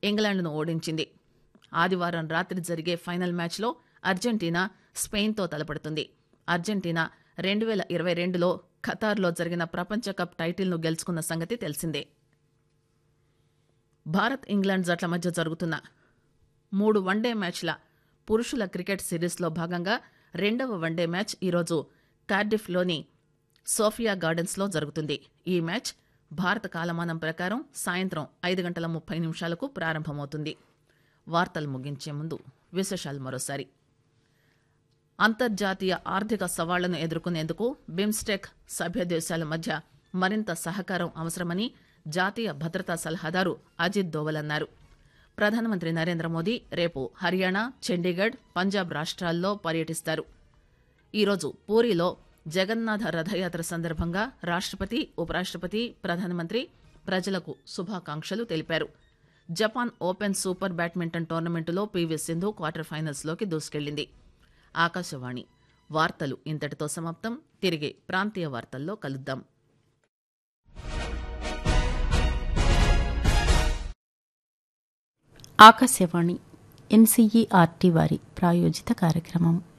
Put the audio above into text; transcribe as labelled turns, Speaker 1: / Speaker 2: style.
Speaker 1: ఇంగ్లాండ్ను ఓడించింది ఆదివారం రాత్రి జరిగే ఫైనల్ మ్యాచ్లో అర్జెంటీనా స్పెయిన్తో తలపడుతుంది అర్జెంటీనా రెండు వేల ఇరవై రెండులో ఖతార్లో జరిగిన ప్రపంచ కప్ టైటిల్ను గెలుచుకున్న సంగతి తెలిసిందే భారత్ ఇంగ్లాండ్ జట్ల మధ్య జరుగుతున్న మూడు వన్డే మ్యాచ్ల పురుషుల క్రికెట్ సిరీస్లో భాగంగా రెండవ వన్డే మ్యాచ్ ఈరోజు కార్డిఫ్లోని సోఫియా గార్డెన్స్లో జరుగుతుంది ఈ మ్యాచ్ భారత కాలమానం ప్రకారం సాయంత్రం ఐదు గంటల ముప్పై నిమిషాలకు ప్రారంభమవుతుంది వార్తలు ముగించే ముందు విశేషాలు మరోసారి అంతర్జాతీయ ఆర్థిక సవాళ్లను ఎదుర్కొనేందుకు బిమ్స్టెక్ సభ్య దేశాల మధ్య మరింత సహకారం అవసరమని జాతీయ భద్రతా సలహాదారు అజిత్ దోవల్ అన్నారు ప్రధానమంత్రి నరేంద్ర మోదీ రేపు హర్యానా చండీగఢ్ పంజాబ్ రాష్ట్రాల్లో పర్యటిస్తారు ఈరోజు పూరిలో జగన్నాథ రథయాత్ర సందర్భంగా రాష్ట్రపతి ఉపరాష్ట్రపతి ప్రధానమంత్రి ప్రజలకు శుభాకాంక్షలు తెలిపారు జపాన్ ఓపెన్ సూపర్ బ్యాడ్మింటన్ టోర్నమెంటులో పీవీ సింధు క్వార్టర్ ఫైనల్స్లోకి దూసుకెళ్లింది ఆకాశవాణి వార్తలు ఇంతటితో సమాప్తం తిరిగి ప్రాంతీయ వార్తల్లో కలుద్దాం
Speaker 2: ఆకాశవాణి ఎన్సీఈఆర్టీ వారి ప్రాయోజిత కార్యక్రమం